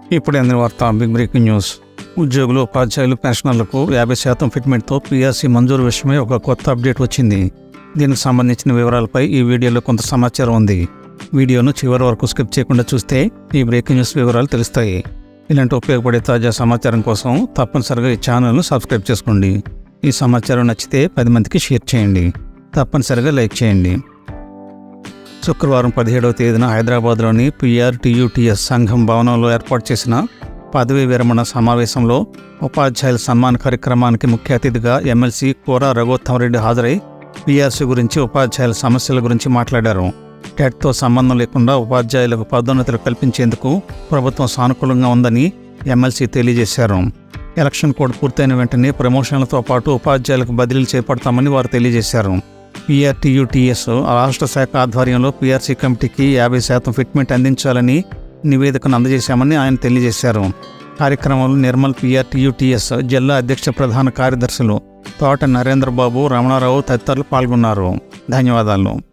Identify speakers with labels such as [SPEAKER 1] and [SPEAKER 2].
[SPEAKER 1] ఇప్పుడు అందిన వార్త బిగ్ బ్రేకింగ్ న్యూస్ ఉద్యోగులు ఉపాధ్యాయులు పెన్షనర్లకు యాభై శాతం ఫిట్మెంట్తో పీఆర్సీ మంజూరు విషయమై ఒక కొత్త అప్డేట్ వచ్చింది దీనికి సంబంధించిన వివరాలపై ఈ వీడియోలో కొంత సమాచారం ఉంది వీడియోను చివరి వరకు స్కిప్ చేయకుండా చూస్తే ఈ బ్రేకింగ్ న్యూస్ వివరాలు తెలుస్తాయి ఇలాంటి ఉపయోగపడే తాజా సమాచారం కోసం తప్పనిసరిగా ఈ ఛానల్ను సబ్స్క్రైబ్ చేసుకోండి ఈ సమాచారం నచ్చితే పది మందికి షేర్ చేయండి తప్పనిసరిగా లైక్ చేయండి శుక్రవారం పదిహేడవ తేదీన హైదరాబాద్లోని పిఆర్టీయూటీఎస్ సంఘం భవనంలో ఏర్పాటు చేసిన పదవీ విరమణ సమావేశంలో ఉపాధ్యాయుల సన్మాన కార్యక్రమానికి ముఖ్య అతిథిగా ఎమ్మెల్సీ కోరా రఘోత్తమరెడ్డి హాజరై పీఆర్సీ గురించి ఉపాధ్యాయుల సమస్యల గురించి మాట్లాడారు టెట్తో సంబంధం లేకుండా ఉపాధ్యాయులకు పదోన్నతులు కల్పించేందుకు ప్రభుత్వం సానుకూలంగా ఉందని ఎమ్మెల్సీ తెలియజేశారు ఎలక్షన్ కోడ్ పూర్తయిన వెంటనే ప్రమోషన్లతో పాటు ఉపాధ్యాయులకు బదిలీలు చేపడతామని వారు తెలియజేశారు పీఆర్టీయూటీఎస్ రాష్ట్ర శాఖ ఆధ్వర్యంలో పీఆర్సీ కమిటీకి యాభై శాతం ఫిట్మెంట్ అందించాలని నివేదికను అందజేశామని ఆయన తెలియజేశారు కార్యక్రమంలో నిర్మల్ పీఆర్టీయూటీఎస్ జిల్లా అధ్యక్ష ప్రధాన కార్యదర్శులు తోట నరేంద్రబాబు రమణారావు తదితరులు పాల్గొన్నారు ధన్యవాదాలు